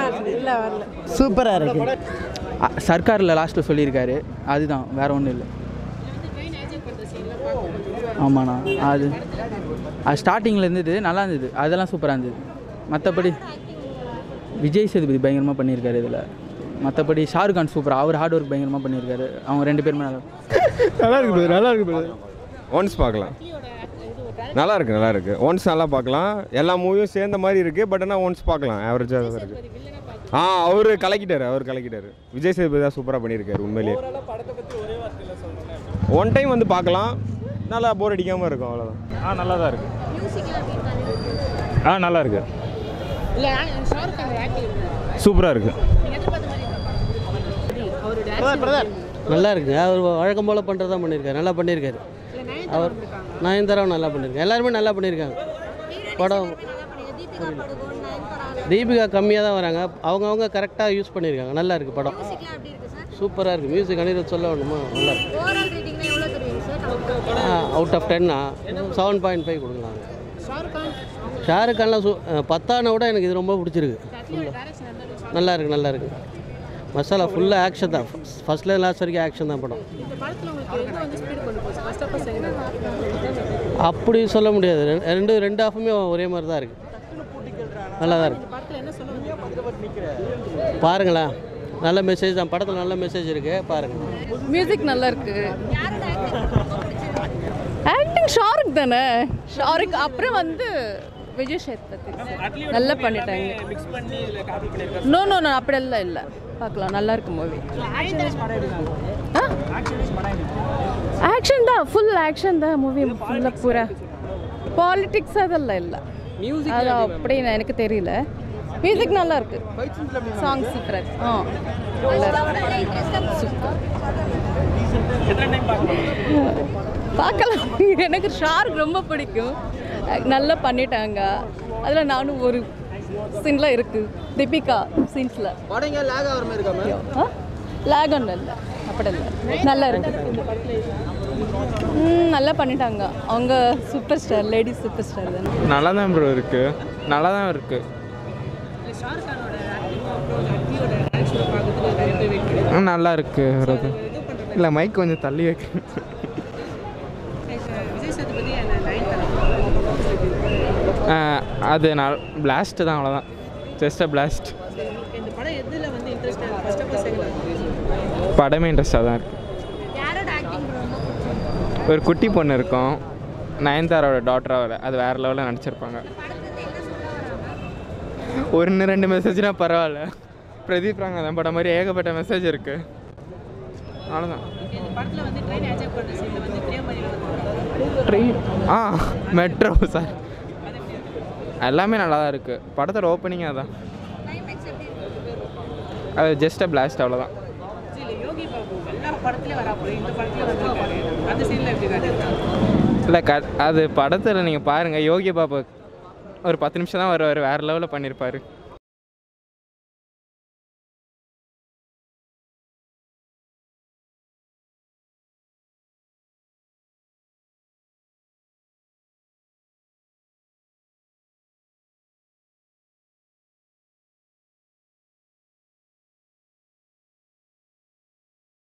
இல்லை வரல சூப்பராக இருக்கு அ- சர்க்காரில் லாஸ்ட்டில் சொல்லியிருக்காரு அதுதான் வேற ஒன்றும் இல்லை ஆமாண்ணா அது அது ஸ்டார்டிங்கில் இருந்தது நல்லா இருந்தது அதெல்லாம் சூப்பராக இருந்தது மற்றபடி விஜய் சேதுபதி பயங்கரமாக பண்ணியிருக்காரு இதில் மற்றபடி ஷாருக் கான் சூப்பராக அவர் ஹார்ட் ஒர்க் பயங்கரமாக பண்ணியிருக்காரு அவங்க ரெண்டு பேருமே நல்லா நல்லா இருக்கு brother, நல்லா இருக்கு brother. ஒன்ஸ் பார்க்கலாம் நல்லா இருக்கு நல்லா இருக்கு ஒன்ஸ் நல்லா பார்க்கலாம் எல்லா மூவியும் சேர்ந்த மாதிரி இருக்கு பட் ஆனால் ஒன்ஸ் பார்க்கலாம் ஆவரேஜாக தான் இருக்கு ஆ அவர் கலக்கிட்டாரு அவர் கலக்கிட்டாரு விஜய் சேதுபதி தான் சூப்பராக பண்ணியிருக்காரு உண்மையிலேயே ஒன் டைம் வந்து பார்க்கலாம் நல்லா போர் அடிக்காமல் இருக்கும் அவ்வளோதான் ஆ நல்லா தான் இருக்கு ஆ நல்லா இருக்கு சூப்பராக இருக்கு நல்லா இருக்குங்க அவர் வழக்கம் போல் பண்ணுறது தான் பண்ணியிருக்காரு நல்லா பண்ணியிருக்காரு அவர் நயன்தாராவும் நல்லா பண்ணியிருக்காரு எல்லாருமே நல்லா பண்ணியிருக்காங்க படம் தீபிகா கம்மியாக தான் வராங்க அவங்கவுங்க கரெக்டாக யூஸ் பண்ணியிருக்காங்க நல்லா இருக்குது படம் சூப்பராக இருக்குது மியூசிக் அனிருத் சொல்ல வேணுமா நல்லா இருக்கு அவுட் ஆஃப் டென்னா செவன் பாயிண்ட் ஃபைவ் கொடுக்கலாம் ஷாருக் கான்லாம் சூ பத்தானை விட எனக்கு இது ரொம்ப பிடிச்சிருக்கு நல்லா இருக்கு நல்லா இருக்கு மசாலா ஃபுல்லாக ஆக்ஷன் தான் ஃபர்ஸ்ட்ல லாஸ்ட் வரைக்கும் ஆக்ஷன் தான் படம் அப்படி சொல்ல முடியாது ரெ- ரெண்டு ரெண்டு ஆஃபுமே ஒரே மாதிரி தான் இருக்குது நல்லா தான் இருக்கு பாருங்களேன் நல்ல மெசேஜ் தான் படத்தில் நல்ல மெசேஜ் இருக்குது பாருங்கள் மியூசிக் நல்லா இருக்கு ஆக்டிங் ஷாருக் தானே ஷாருக் அப்புறம் வந்து விஜய் சேதுபதி நல்லா பண்ணிட்டாங்க நோ நோ நோ அப்படியெல்லாம் இல்லை பார்க்கலாம் நல்லா இருக்கு மூவி ஆக்ஷன் தான் ஃபுல் ஆக்ஷன் தான் மூவி ஃபுல்லாக பூரா பாலிட்டிக்ஸ் அதெல்லாம் இல்லை மியூசிக் அது அப்படின்னு எனக்கு தெரியல மியூசிக் நல்லா இருக்கு சாங் சூப்பராக ஆ நல்லா இருக்கு சூப்பர் பார்க்கலாம் எனக்கு ஷார்க் ரொம்ப பிடிக்கும் நல்லா பண்ணிட்டாங்க அதில் நானும் ஒரு சீன்லாம் இருக்குது தீபிகா சீன்ஸில் படம் லேக் ஆகிற மாதிரி இருக்கா லேக் ஒன்றும் இல்லை அப்படி இல்லை நல்லா இருக்கு ம், நல்லா பண்ணிட்டாங்க அவங்க super star lady super star தானே நல்லா தான் ப்ரோ இருக்குது நல்லா தான் இருக்குது நல்லா இருக்கு வருது இல்லை மைக் கொஞ்சம் தள்ளி வைக்க ஆ, அது நான் பிளாஸ்ட்டு தான் அவ்வளோதான் ஜஸ்ட் அ பிளாஸ்ட் படமே இன்ட்ரெஸ்டாக தான் இருக்கு ஒரு குட்டி பொண்ணு இருக்கும் நயன்தாரோட டாட்டராக அது வேறு லெவலில் நடிச்சிருப்பாங்க ஒன்று ரெண்டு மெசேஜ்னா பரவாயில்ல பிரதீப் ராங்கதான் படம் மாதிரி ஏகப்பட்ட மெசேஜ் இருக்கு அவ்வளோதான் ட்ரெயின் ஆ மெட்ரோ சார் எல்லாமே நல்லா தான் இருக்குது படத்தோட ஓப்பனிங் அதான் அது ஜஸ்ட் அ பிளாஸ்ட் அவ்வளோதான் இல்லை க அது படத்தில் நீங்கள் பாருங்கள் யோகி பாபு ஒரு பத்து நிமிஷம் தான் வருவார் வேறு லெவலில் பண்ணியிருப்பாரு